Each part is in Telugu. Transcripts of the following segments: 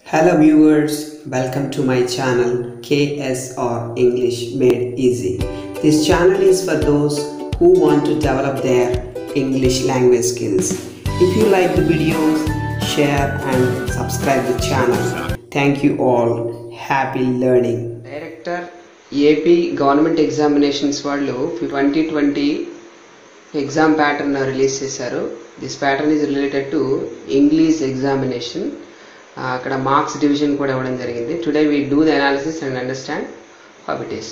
Hello viewers, welcome to my channel KSR English Made Easy. This channel is for those who want to develop their English language skills. If you like the videos, share and subscribe the channel. Thank you all. Happy learning. Director AP government examinations వాళ్ళు twenty twenty exam pattern release చేశారు this pattern is related to English examination అక్కడ మార్క్స్ డివిజన్ కూడా ఇవ్వడం జరిగింది today we do the analysis and understand how it is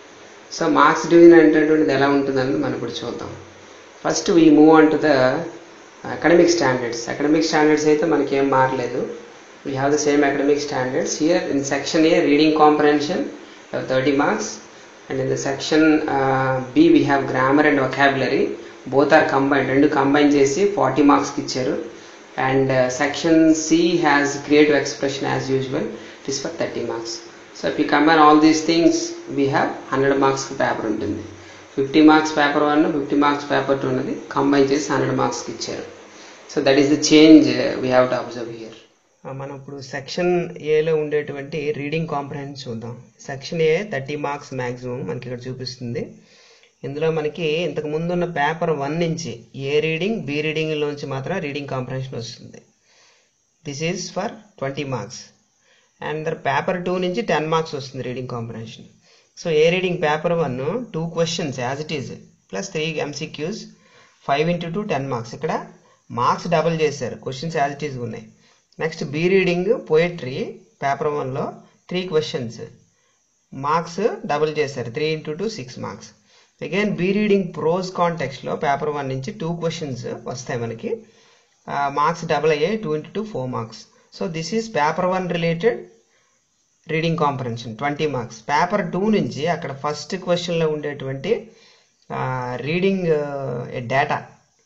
so marks division అనేటటువంటిది ఎలా ఉంటుందని మనం ఇప్పుడు చూద్దాం first we move on to the academic standards academic standards అయితే మనకి ఏం మారలేదు we have the same academic standards here in section A reading comprehension thirty marks and in the section B we have grammar and vocabulary both are combine రెండు కంబైన్ చేసి ఫార్టీ మార్క్స్కి ఇచ్చారు and section C has creative expression as usual it is for thirty marks so if you combine all these things we have hundred మార్క్స్కి పేపర్ ఉంటుంది fifty marks paper one fifty marks paper two ఉన్నది కంబైన్ చేసి హండ్రెడ్ మార్క్స్కి ఇచ్చారు so that is the change we have to observe here మనం ఇప్పుడు సెక్షన్ ఏలో ఉండేటువంటి రీడింగ్ కాంప్రహెన్స్ చూద్దాం section A thirty marks maximum మనకి ఇక్కడ చూపిస్తుంది ఇందులో మనకి ఇంతకు ముందు ఉన్న పేపర్ వన్ నుంచి ఏ రీడింగ్ బి రీడింగ్లోంచి మాత్రం రీడింగ్ కాంప్రహెన్షన్ వస్తుంది this is for twenty marks and paper two నుంచి టెన్ మార్క్స్ వస్తుంది reading comprehension so A reading paper one two questions as it is plus three MCQs five into two ten marks ఇక్కడ మార్క్స్ డబుల్ చేశారు క్వశ్చన్స్ యాజ్ ఇట్ ఈజ్ ఉన్నాయి next B reading poetry paper వన్లో త్రీ క్వశ్చన్స్ మార్క్స్ డబుల్ చేశారు three into two six marks again B reading prose కాంటెక్స్లో పేపర్ వన్ నుంచి టూ క్వశ్చన్స్ వస్తాయి మనకి మార్క్స్ డబుల్ అయ్యాయి two into two four marks so this is paper one related reading comprehension twenty marks paper two నుంచి అక్కడ ఫస్ట్ క్వశ్చన్లో ఉండేటువంటి reading data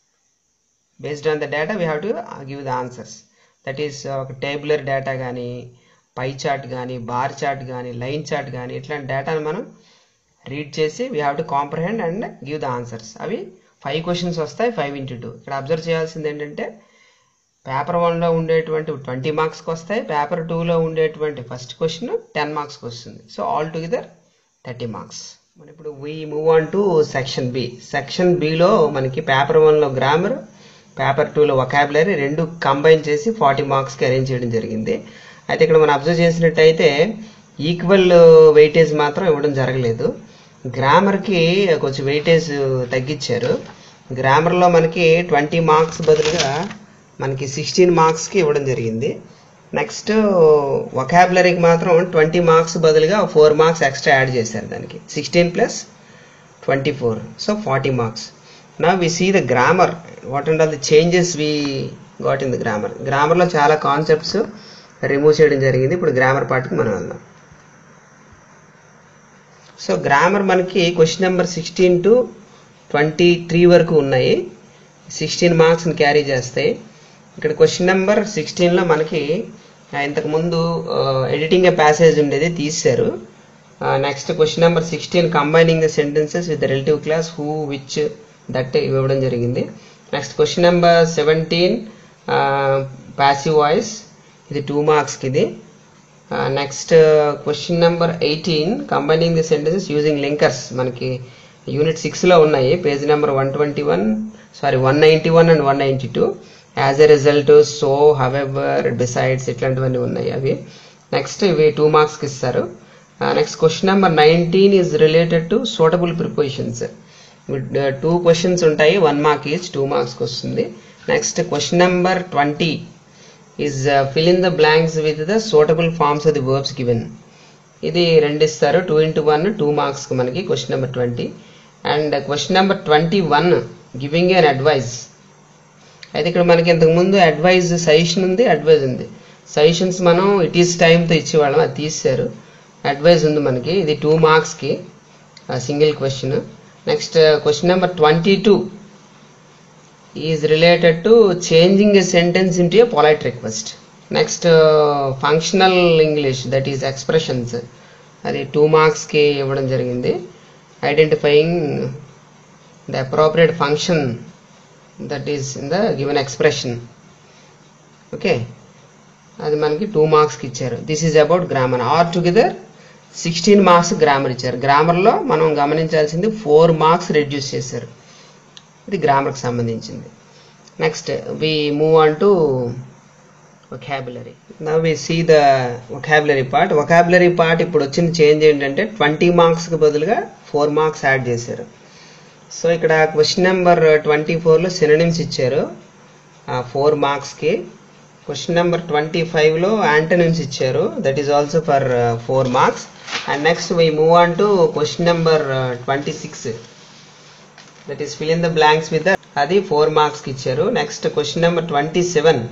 based on the data we have to give the answers that is ఒక టేబులర్ డేటా కానీ పై చార్ట్ కానీ బార్ చార్ట్ కానీ లైన్ చార్ట్ కానీ ఇట్లాంటి డేటాను మనం రీడ్ చేసి we have to comprehend and give the answers అవి ఫైవ్ క్వశ్చన్స్ వస్తాయి ఫైవ్ ఇంటూ టూ ఇక్కడ అబ్జర్వ్ చేయాల్సింది ఏంటంటే పేపర్ వన్లో ఉండేటువంటి ట్వంటీ మార్క్స్కి వస్తాయి పేపర్ టూలో ఉండేటువంటి ఫస్ట్ క్వశ్చన్ టెన్ మార్క్స్కి వస్తుంది so all together thirty marks మన ఇప్పుడు we move on to section B section బిలో మనకి పేపర్ వన్లో గ్రామర్ పేపర్ టూలో వొకాబులరీ రెండు కంబైన్ చేసి ఫార్టీ మార్క్స్కి అరేంజ్ చేయడం జరిగింది అయితే ఇక్కడ మనం అబ్జర్వ్ చేసినట్టయితే ఈక్వల్ వెయిటేజ్ మాత్రం ఇవ్వడం జరగలేదు గ్రామర్కి కొంచెం వెయిటేజ్ తగ్గించారు గ్రామర్లో మనకి ట్వంటీ మార్క్స్ బదులుగా మనకి సిక్స్టీన్ మార్క్స్కి ఇవ్వడం జరిగింది నెక్స్ట్ వొకాబులరీకి మాత్రం ట్వంటీ మార్క్స్ బదులుగా ఫోర్ మార్క్స్ ఎక్స్ట్రా యాడ్ చేశారు దానికి sixteen plus twenty four so forty marks now we see the grammar what and all the changes we got in the grammar గ్రామర్లో చాలా కాన్సెప్ట్స్ రిమూవ్ చేయడం జరిగింది ఇప్పుడు గ్రామర్ పార్ట్కి మనం వెళ్దాం సో గ్రామర్ మనకి question number sixteen to twenty three వరకు ఉన్నాయి సిక్స్టీన్ మార్క్స్ని క్యారీ చేస్తాయి ఇక్కడ క్వశ్చన్ నెంబర్ సిక్స్టీన్లో మనకి ఇంతకుముందు ఎడిటింగ్ ఏ ప్యాసేజ్ ఉండేది తీశారు next question number sixteen combining the sentences with relative clause who which that ఇవ్వడం జరిగింది next question number seventeen passive voice ఇది టూ మార్క్స్కి ఇది next question number eighteen combining the sentences using linkers మనకి యూనిట్ సిక్స్లో ఉన్నాయి page number one twenty one sorry one ninety one and one ninety two as a result so however decides ఇట్లాంటివన్నీ ఉన్నాయి అవి నెక్స్ట్ ఇవి టూ మార్క్స్కి ఇస్తారు next question number nineteen is related to suitable prepositions two questions ఉంటాయి వన్ మార్క్ ఈచ్ టూ మార్క్స్కి వస్తుంది next question number twenty is fill in the blanks with the suitable forms of the verbs given ఇది రెండు ఇస్తారు టూ ఇంటూ వన్ టూ మార్క్స్కి మనకి question number twenty and question number twenty one giving an advice అయితే ఇక్కడ మనకి ఇంతకుముందు అడ్వైజ్ సజెషన్ ఉంది అడ్వైజ్ ఉంది సజెషన్స్ మనం ఇట్ ఈస్ టైంతో ఇచ్చేవాళ్ళం అది తీశారు అడ్వైజ్ ఉంది మనకి ఇది టూ మార్క్స్కి single question next question number twenty two is related to changing a sentence into a polite request next functional English that is expressions అది టూ మార్క్స్కి ఇవ్వడం జరిగింది identifying the appropriate function that is in the given expression okay అది మనకి టూ మార్క్స్కి ఇచ్చారు this is about grammar are together sixteen marks grammar ఇచ్చారు గ్రామర్లో మనం గమనించాల్సింది ఫోర్ మార్క్స్ రెడ్యూస్ చేశారు ఇది గ్రామర్కి సంబంధించింది next we move on to vocabulary now we see the vocabulary part vocabulary part ఇప్పుడు వచ్చిన చేంజ్ ఏంటంటే ట్వంటీ మార్క్స్కి బదులుగా ఫోర్ మార్క్స్ యాడ్ చేశారు సో ఇక్కడ క్వశ్చన్ నెంబర్ ట్వంటీ ఫోర్లో సిననిమ్స్ ఇచ్చారు ఫోర్ మార్క్స్కి క్వశ్చన్ నెంబర్ ట్వంటీ ఫైవ్లో యాంటనిమ్స్ ఇచ్చారు that is also for four marks and next we move on to question number twenty six that is fill in the blanks with అది ఫోర్ మార్క్స్కి ఇచ్చారు next question number twenty seven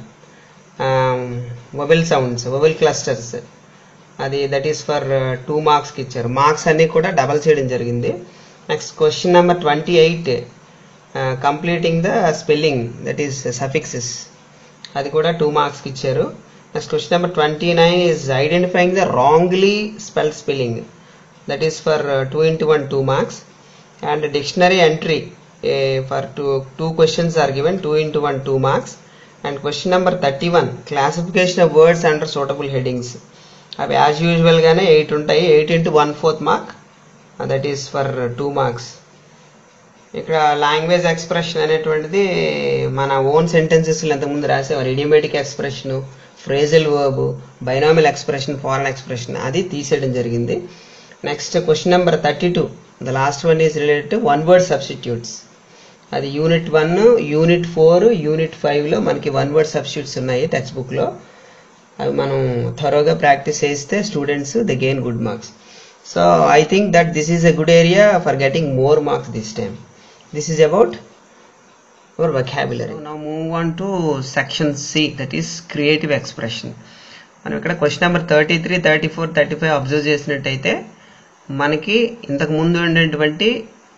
mobile sounds mobile clusters అది దట్ ఈస్ ఫర్ టూ మార్క్స్కి ఇచ్చారు మార్క్స్ అన్నీ కూడా డబల్ చేయడం జరిగింది next question number twenty eight completing the spelling that is suffixes అది కూడా టూ మార్క్స్కి ఇచ్చారు next question number twenty nine is identifying the wrongly spell spelling that is for two into one two marks and dictionary entry for two two questions are given two into one two marks and question number thirty one classification of words under suitable headings అవి యాజ్ యూజువల్గానే ఎయిట్ ఉంటాయి eight into one fourth mark that is for two marks ఇక్కడ లాంగ్వేజ్ ఎక్స్ప్రెషన్ అనేటువంటిది మన ఓన్ సెంటెన్సెస్ ఇంతకుముందు రాసేవారు idiomatic expression phrasal verb binomial expression foreign expression అది తీసేయడం జరిగింది next question number thirty two the last one is related to one word substitutes అది unit one unit four unit ఫైవ్లో మనకి వన్ వర్డ్ సబ్స్టిట్యూట్స్ ఉన్నాయి టెక్స్ట్ బుక్లో అవి మనం త్వరగా ప్రాక్టీస్ చేస్తే students the gain good marks so I think that this is a good area for getting more marks this time this is about our vocabulary. Now move on to section C that is creative expression. మనం ఇక్కడ question number thirty three thirty four thirty five observe చేసినట్టయితే మనకి ఇంతకు ముందు ఉండేటువంటి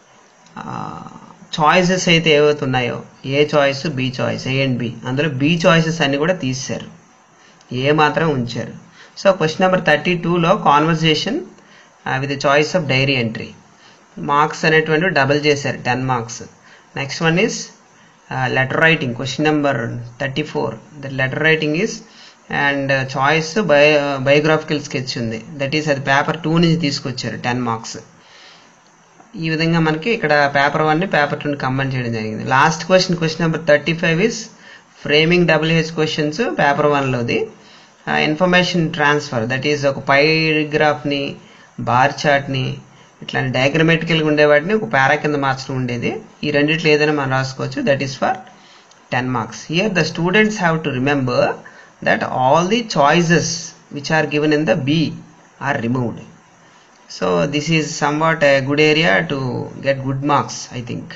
చాయిసెస్ అయితే ఏవైతే ఉన్నాయో A choice B choice A and B అందులో బి చాయిసెస్ అన్ని కూడా తీశారు ఏ మాత్రం ఉంచారు సో క్వశ్చన్ నెంబర్ థర్టీ టూలో conversation with choice of diary entry marks అనేటువంటి డబల్ చేశారు ten marks next one is letter writing question number thirty four the letter writing is and choice bio biographical sketch ఉంది దట్ ఈస్ అది పేపర్ టూ నుంచి తీసుకొచ్చారు టెన్ మార్క్స్ ఈ విధంగా మనకి ఇక్కడ పేపర్ వన్ పేపర్ టూని కంబైన్ చేయడం జరిగింది last question question number thirty five is framing WH questions paper వన్లోది ఇన్ఫర్మేషన్ ట్రాన్స్ఫర్ దట్ ఈస్ ఒక పైగ్రాఫ్ని బార్ చార్ట్ని ఇట్లా డయాగ్రమెటికల్గా ఉండే వాటిని ఒక పారా కింద మార్చడం ఉండేది ఈ రెండిట్లో ఏదైనా మనం రాసుకోవచ్చు that is for ten marks here the students have to remember that all the choices which are given in the B are removed so this is somewhat a good area to get good marks I think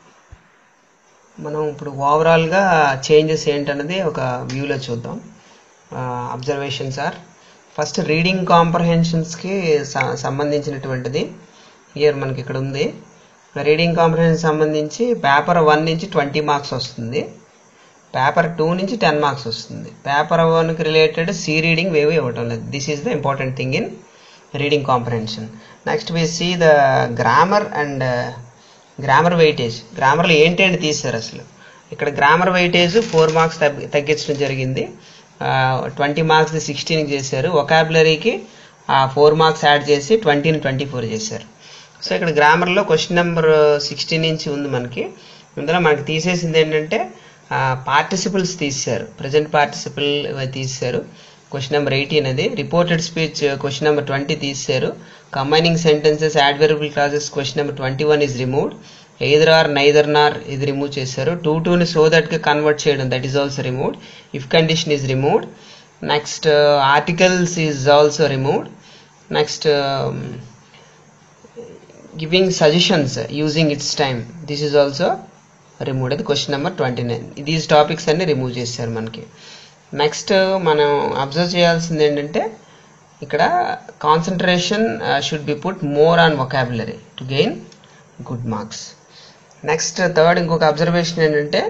మనం ఇప్పుడు ఓవరాల్గా చేంజెస్ ఏంటన్నది ఒక వ్యూలో చూద్దాం అబ్జర్వేషన్స్ ఆర్ ఫస్ట్ రీడింగ్ కాంప్రహెన్షన్స్కి సంబంధించినటువంటిది ఇయర్ మనకి ఇక్కడ ఉంది రీడింగ్ కాంప్రహెన్షన్ సంబంధించి పేపర్ వన్ నుంచి ట్వంటీ మార్క్స్ వస్తుంది పేపర్ టూ నుంచి టెన్ మార్క్స్ వస్తుంది పేపర్ వన్కి రిలేటెడ్ సి రీడింగ్ వేవి ఇవ్వటం లేదు this is the important thing in reading comprehension next we see the grammar and grammar weightage గ్రామర్లో ఏంటి అని తీశారు అసలు ఇక్కడ గ్రామర్ వెయిటేజ్ ఫోర్ మార్క్స్ తగ్గించడం జరిగింది ట్వంటీ మార్క్స్ సిక్స్టీన్కి చేశారు ఒకాబులరీకి ఫోర్ మార్క్స్ యాడ్ చేసి ట్వంటీని ట్వంటీ ఫోర్ చేశారు సో ఇక్కడ గ్రామర్లో క్వశ్చన్ నెంబర్ సిక్స్టీన్ నుంచి ఉంది మనకి ఇందులో మనకి తీసేసింది ఏంటంటే పార్టిసిపుల్స్ తీశారు ప్రజెంట్ పార్టిసిపుల్ తీశారు క్వశ్చన్ నెంబర్ ఎయిటీన్ అది reported speech question number twenty తీశారు combining sentences adverbial clauses question number twenty one is removed either or neither nor ఇది రిమూవ్ చేశారు టూ టూని సో దట్కి కన్వర్ట్ చేయడం that is also removed if condition is removed next articles is also removed next giving suggestions using its time this is also removed అది question number twenty nine these topics అన్ని రిమూవ్ చేశారు మనకి నెక్స్ట్ మనం అబ్జర్వ్ చేయాల్సింది ఏంటంటే ఇక్కడ concentration should be put more on vocabulary to gain good marks next third ఇంకొక అబ్జర్వేషన్ ఏంటంటే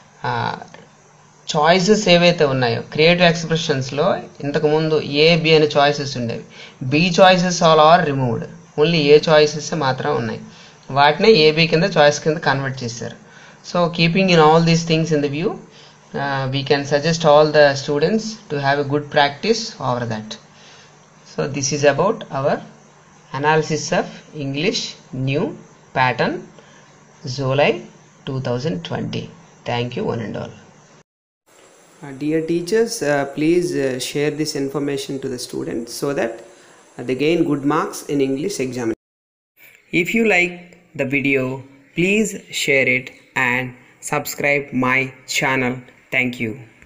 చాయిసెస్ ఏవైతే ఉన్నాయో క్రియేటివ్ ఎక్స్ప్రెషన్స్లో ఇంతకుముందు ఏ బి అనే చాయిసెస్ ఉండేవి B choices all are removed only A choices మాత్రం ఉన్నాయి వాటినే ఏబీ కింద చాయిస్ కింద కన్వర్ట్ చేశారు so keeping in all these things in the view uh, we can suggest all the students to have a good practice over that so this is about our analysis of english new pattern july 2020 thank you one and all uh, dear teachers uh, please uh, share this information to the students so that uh, they gain good marks in english exam if you like the video please share it and subscribe my channel thank you